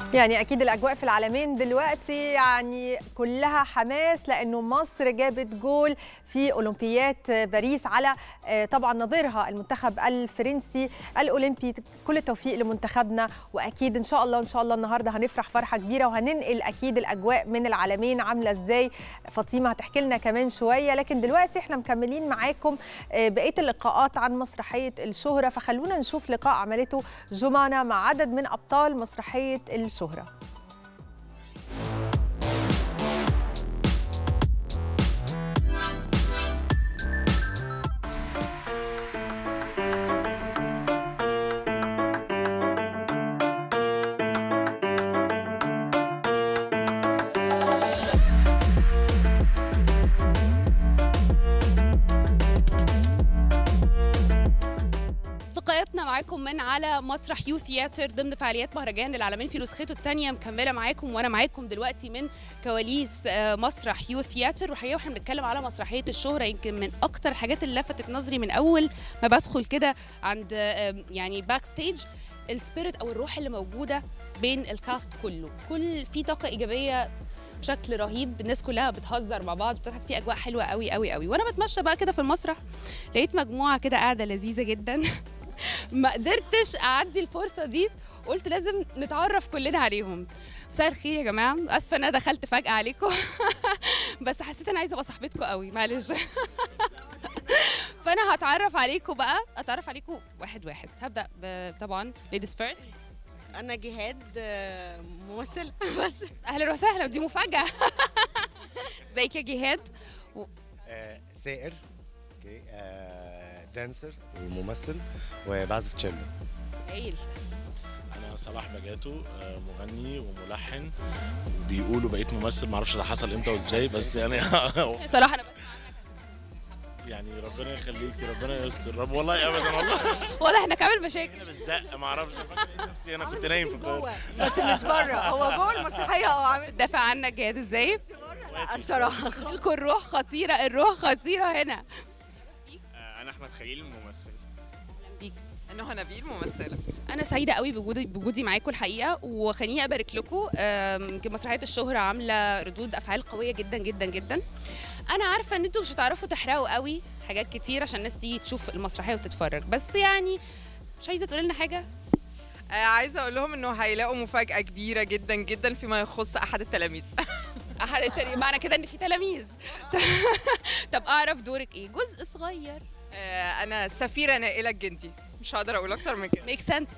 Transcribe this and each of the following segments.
يعني اكيد الاجواء في العالمين دلوقتي يعني كلها حماس لانه مصر جابت جول في اولمبياد باريس على طبعا نظيرها المنتخب الفرنسي الاولمبي كل التوفيق لمنتخبنا واكيد ان شاء الله ان شاء الله النهارده هنفرح فرحه كبيره وهننقل اكيد الاجواء من العالمين عامله ازاي فاطمه هتحكي لنا كمان شويه لكن دلوقتي احنا مكملين معاكم بقيه اللقاءات عن مسرحيه الشهره فخلونا نشوف لقاء عملته جمانه مع عدد من ابطال مسرحيه الشهره لقاءاتنا معاكم من على مسرح يو ثياتر ضمن فعاليات مهرجان العالمين في نسخته الثانيه مكمله معاكم وانا معاكم دلوقتي من كواليس مسرح يو ثياتر وحقيقه واحنا بنتكلم على مسرحيه الشهره يمكن من اكتر الحاجات اللي لفتت نظري من اول ما بدخل كده عند يعني باك ستيج السبيريت او الروح اللي موجوده بين الكاست كله كل في طاقه ايجابيه بشكل رهيب الناس كلها بتهزر مع بعض بتضحك في اجواء حلوه قوي قوي قوي وانا بتمشى بقى كده في المسرح لقيت مجموعه كده قاعده لذيذه جدا ما قدرتش اعدي الفرصه دي قلت لازم نتعرف كلنا عليهم مساء الخير يا جماعه اسفه ان انا دخلت فجاه عليكم بس حسيت انا عايزه ابقى صاحبتكم قوي معلش فانا هتعرف عليكم بقى اتعرف عليكم واحد واحد هبدا طبعا ليديز فيرست انا جهاد ممثله بس اهلا وسهلا دي مفاجاه ازيك يا جهاد و... آه سائر اوكي آه دانسر وممثل وبعزف تشيلو هايل انا صلاح بجاتو مغني وملحن وبيقولوا بقيت ممثل معرفش ده حصل امتى وازاي بس يعني صلاح انا يعني ربنا يخليكي ربنا يستر رب والله ابدا والله والله احنا كامل مشاكل انا بالزق ما اعرفش نفسي انا كنت نايم في القاهره بس مش بره هو جوه المسرحيه اه عامل دافع عنك جهاد ازاي الصراحه لكم الروح خطيره الروح خطيره هنا انا احمد خليل ممثل بيك نهى نبيل ممثله انا سعيده قوي بوجودي بوجودي معاكم الحقيقه وخليني ابارك لكم يمكن مسرحيه الشهره عامله ردود افعال قويه جدا جدا جدا انا عارفه ان انتوا مش هتعرفوا تحرقوا قوي حاجات كتير عشان الناس تيجي تشوف المسرحيه وتتفرج بس يعني مش عايزه تقول لنا حاجه آه عايزه اقول لهم انه هيلاقوا مفاجاه كبيره جدا جدا فيما يخص احد التلاميذ احد التلاميذ معنى كده ان في تلاميذ طب اعرف دورك ايه جزء صغير آه انا سفيره نائله الجندي مش هقدر اقول اكتر من كده ميك سنس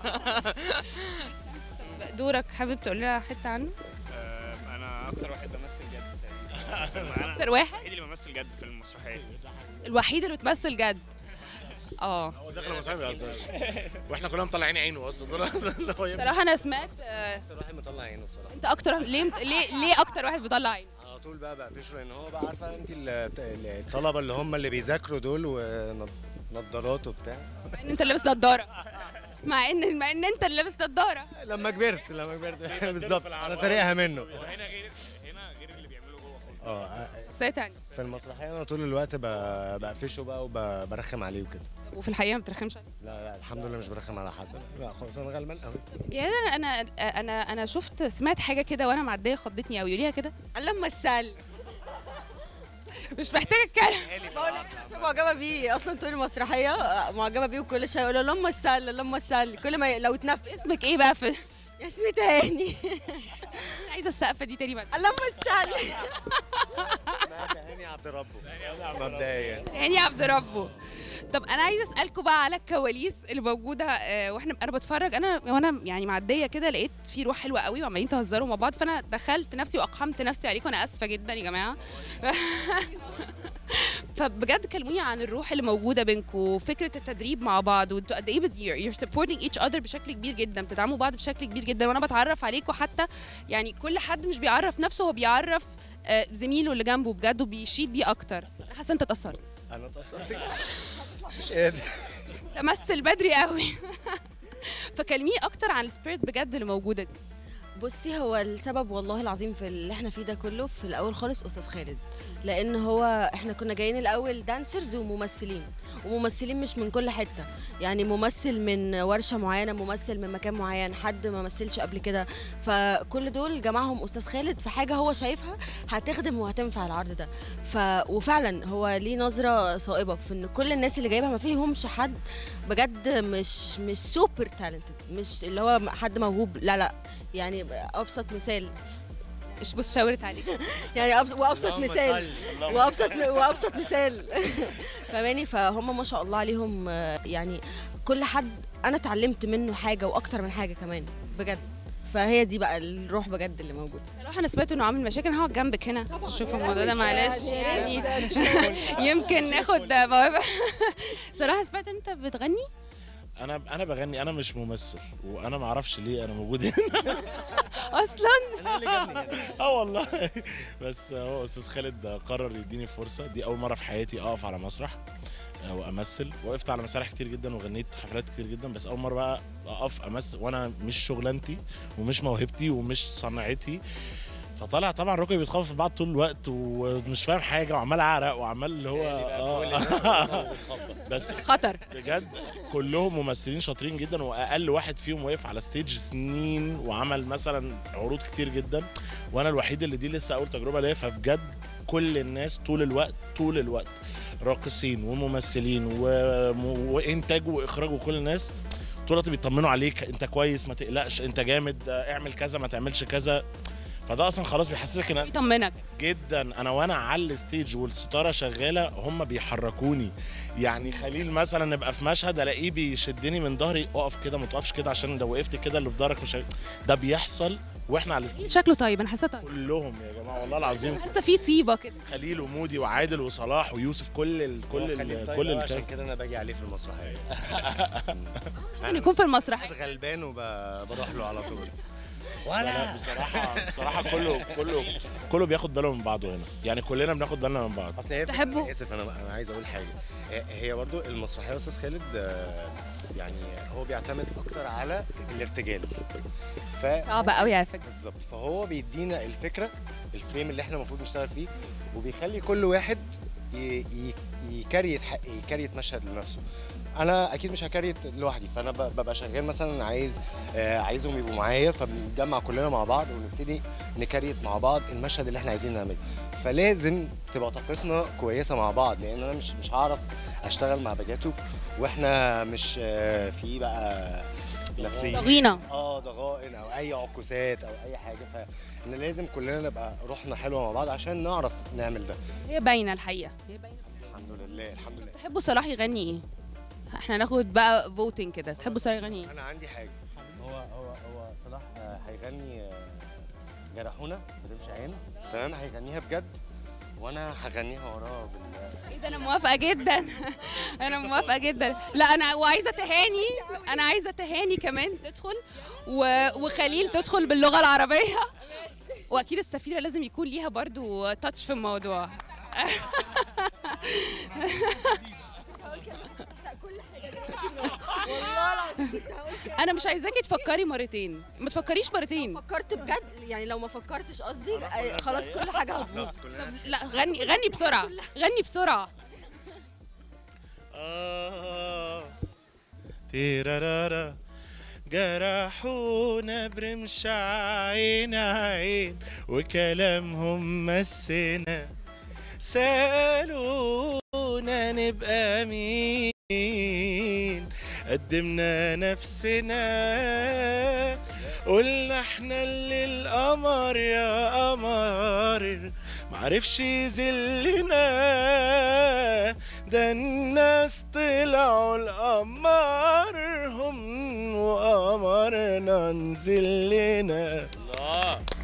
دورك حابب تقول لنا حته عنه آه انا اكتر واحد بمثل جد اكتر واحد الوحيد اللي بمثل جد في المسرحيه الوحيد اللي بتمثل جد اه هو داخل المسرحيه بيهزر واحنا كلنا مطلعين عينه اصلا صراحه انا سمعت اكتر واحد مطلع عينه بصراحه انت اكتر ليه ليه ليه اكتر واحد بيطلع عينه على طول بقى بقفشه لان هو بقى عارفه انت الطلبه اللي هم اللي بيذاكروا دول ونضارات وبتاع مع ان انت لابس نضاره مع ان مع ان انت اللي لابس نضاره لما كبرت لما كبرت بالظبط انا سارقها منه هنا غير هنا غير اللي بيعمله جوه خالص اه شخصيه ثانيه في المسرحيه انا طول الوقت بقفشه بقى وبرخم عليه وكده وفي الحقيقه ما بترخمش عليه لا لا الحمد لله مش برخم على حد لا خالص انا غلبان قوي جهاد انا انا انا انا شفت سمعت حاجه كده وانا معديه خضتني قوي قوليها كده لما السل مش محتاجه اتكلم بقول لك عشان معجبه بيه اصلا طول المسرحيه معجبه بيه وكل شويه يقول لما السل لما السل كل ما لو اتنفس اسمك ايه بقى في اسمي تاني انا عايزه السقفه دي تاني بعد لما السل هاني عبد ربه مبدئيا هاني عبد ربه طب انا عايزه اسالكم بقى على الكواليس اللي موجوده آه واحنا انا بتفرج انا وانا يعني معديه كده لقيت في روح حلوه قوي وعمالين تهزروا مع بعض فانا دخلت نفسي واقحمت نفسي عليكم انا اسفه جدا يا جماعه فبجد كلموني عن الروح اللي موجوده بينكم فكره التدريب مع بعض وانتوا قد ايه you're supporting each other بشكل كبير جدا بتدعموا بعض بشكل كبير جدا وانا بتعرف عليكم حتى يعني كل حد مش بيعرف نفسه هو بيعرف زميله اللي جنبه بجد وبيشيد بيه اكتر انا حاسه انت اتاثرت انا اتاثرت مش قادر تمثل بدري قوي فكلميه اكتر عن السبيريت بجد اللي موجوده دي بصي هو السبب والله العظيم في اللي احنا فيه ده كله في الاول خالص استاذ خالد لان هو احنا كنا جايين الاول دانسرز وممثلين وممثلين مش من كل حته يعني ممثل من ورشه معينه ممثل من مكان معين حد ما مثلش قبل كده فكل دول جمعهم استاذ خالد في حاجه هو شايفها هتخدم وهتنفع العرض ده ف وفعلا هو ليه نظره صائبه في ان كل الناس اللي جايبها ما فيهمش حد بجد مش مش سوبر تالنتد مش اللي هو حد موهوب لا لا يعني ابسط مثال مش بص شاورت عليك يعني أبسط وابسط اللهم مثال صل. وابسط وابسط مثال فاهماني فهم ما شاء الله عليهم آه، يعني كل حد انا اتعلمت منه حاجه واكتر من حاجه كمان بجد فهي دي بقى الروح بجد اللي موجوده صراحه انا سمعت انه عامل مشاكل هقعد جنبك هنا شوف الموضوع ده معلش يعني يمكن ناخد موهبه صراحه سمعت ان انت بتغني انا انا بغني انا مش ممثل وانا ما اعرفش ليه انا موجود هنا اصلا اه والله بس هو استاذ خالد قرر يديني فرصه دي اول مره في حياتي اقف على مسرح آه، وامثل وقفت على مسارح كتير جدا وغنيت حفلات كتير جدا بس اول مره بقى اقف امثل وانا مش شغلانتي ومش موهبتي ومش صنعتي فطالع طبعا ركبي بيتخبط في بعض طول الوقت ومش فاهم حاجه وعمال اعرق وعمال اللي هو آه. بس خطر بجد كلهم ممثلين شاطرين جدا واقل واحد فيهم واقف على ستيج سنين وعمل مثلا عروض كتير جدا وانا الوحيد اللي دي لسه اول تجربه ليا فبجد كل الناس طول الوقت طول الوقت راقصين وممثلين و... وانتاج واخراج وكل الناس طول الوقت بيطمنوا عليك انت كويس ما تقلقش انت جامد اعمل كذا ما تعملش كذا فده اصلا خلاص بيحسسك ان بيطمنك جدا انا وانا على الستيج والستاره شغاله هم بيحركوني يعني خليل مثلا نبقى في مشهد الاقيه بيشدني من ظهري اقف كده ما تقفش كده عشان لو وقفت كده اللي في ظهرك مش هي- ده بيحصل واحنا على الستيج شكله طيب انا حاسه طيب كلهم يا جماعه والله العظيم حاسه في طيبه كده خليل ومودي وعادل وصلاح ويوسف كل ال كل هو خليل ال طيب كل أوي عشان الكاست كده انا باجي عليه في المسرحيه ممكن يكون في المسرح غلبان وبروح له على طول لا لا بصراحه بصراحه كله كله كله بياخد باله من بعضه هنا يعني كلنا بناخد بالنا من بعض اصل هي تحبه؟ انا اسف انا انا عايز اقول حاجه هي- هي برضو المسرحيه يا استاذ خالد آه، يعني هو بيعتمد اكتر على الارتجال ف صعبه قوي على فكره بالظبط فهو بيدينا الفكره الفريم اللي احنا المفروض نشتغل فيه وبيخلي كل واحد ي- ي- يكريت ح- يكريت مشهد لنفسه انا اكيد مش هكريت لوحدي فانا ب- ببقى شغال مثلا عايز آه، عايزهم يبقوا معايا فبنتجمع كلنا مع بعض ونبتدي نكريت مع بعض المشهد اللي احنا عايزين نعمله فلازم تبقى طاقتنا كويسه مع بعض لان انا مش مش هعرف اشتغل مع بجاتو واحنا مش آه، في بقى نفسيه ضغينه اه ضغائن او اي عكوسات او اي حاجه فاحنا لازم كلنا نبقى روحنا حلوه مع بعض عشان نعرف نعمل ده هي باينه الحقيقه هي باينه الحمد لله الحمد لله تحبوا صلاح يغني ايه احنا ناخد بقى فوتنج كده تحبوا صلاح يغني ايه انا عندي حاجه هو هو هو صلاح آه، هيغني آه، جرحونا برمش عين تمام هيغنيها بجد وانا هغنيها وراه بال ايه ده انا موافقه جدا انا موافقه جدا لا انا وعايزه تهاني انا عايزه تهاني كمان تدخل و... وخليل تدخل باللغه العربيه واكيد السفيره لازم يكون ليها برضو تاتش في الموضوع انا مش عايزاكي تفكري مرتين ما تفكريش مرتين فكرت بجد يعني لو ما فكرتش قصدي آه، خلاص كل حاجه هتبوظ بالظبط كلنا لا غني غني بسرعه غني بسرعه آه تيرارارا جرحونا برمش عين عين وكلامهم مسنا سألونا نبقى مين قدمنا نفسنا قلنا احنا اللي القمر يا قمر معرفش يذلنا ده الناس طلعوا القمر هم وقمرنا نزلنا الله